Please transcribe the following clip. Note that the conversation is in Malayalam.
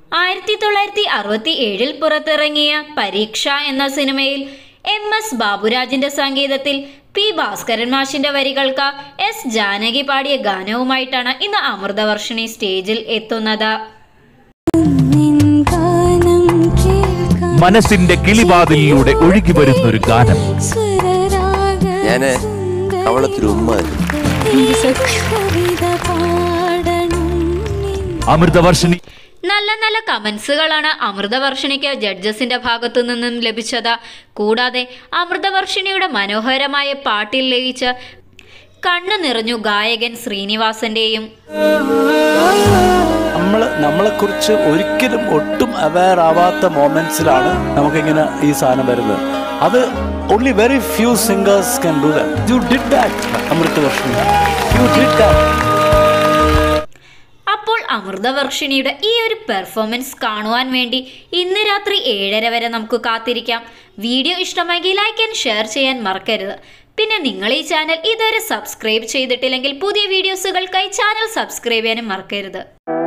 ആയിരത്തി തൊള്ളായിരത്തി അറുപത്തി ഏഴിൽ പുറത്തിറങ്ങിയ പരീക്ഷ എന്ന സിനിമയിൽ എം എസ് ബാബുരാജിന്റെ സംഗീതത്തിൽ പി ഭാസ്കരൻ മാഷിന്റെ വരികൾക്ക് എസ് ജാനകി പാടിയ ഗാനവുമായിട്ടാണ് ഇന്ന് അമൃതവർഷിണി സ്റ്റേജിൽ എത്തുന്നത് ഗാനം കേൾക്കാം മനസ്സിന്റെ കിളിവാതിലിലൂടെ ഒഴുകി വരുന്നൊരു ഗാനം ഞാന് കവളത്തിൽ ഉമ്മ തരും. കവിത പാടണം അമൃതവർഷിണി നല്ല നല്ല കമന്റ്സുകളാണ് അമൃതവർഷിണിക്ക് ജഡ്ജസിന്റെ ഭാഗത്തു നിന്നും ലഭിച്ചത് കൂടാതെ അമൃതവർഷിണിയുടെ മനോഹരമായ പാട്ടിൽ ലയിച്ച് കണ്ണു നിറഞ്ഞു ഗായകൻ ശ്രീനിവാസന്റെയും നമ്മൾ നമ്മളെക്കുറിച്ച് ഒരിക്കലും ഒട്ടും അവയർ ആവാത്ത മൊമെന്റ്സിലാണ് നമുക്കിങ്ങനെ ഈ സാധനം വരുന്നത് അത് only very few singers can do that you did that അമൃത വർഷം യു ഡിഡ് ദാറ്റ് അപ്പോൾ അമൃതവർഷിണിയുടെ ഈ ഒരു പെർഫോമൻസ് കാണുവാൻ വേണ്ടി ഇന്ന് രാത്രി ഏഴര വരെ നമുക്ക് കാത്തിരിക്കാം വീഡിയോ ഇഷ്ടമെങ്കിൽ ലൈക്ക് ആൻഡ് ഷെയർ ചെയ്യാൻ മറക്കരുത് പിന്നെ നിങ്ങൾ ഈ ചാനൽ ഇതുവരെ സബ്സ്ക്രൈബ് ചെയ്തിട്ടില്ലെങ്കിൽ പുതിയ വീഡിയോസുകൾക്കായി ചാനൽ സബ്സ്ക്രൈബ് ചെയ്യാനും മറക്കരുത്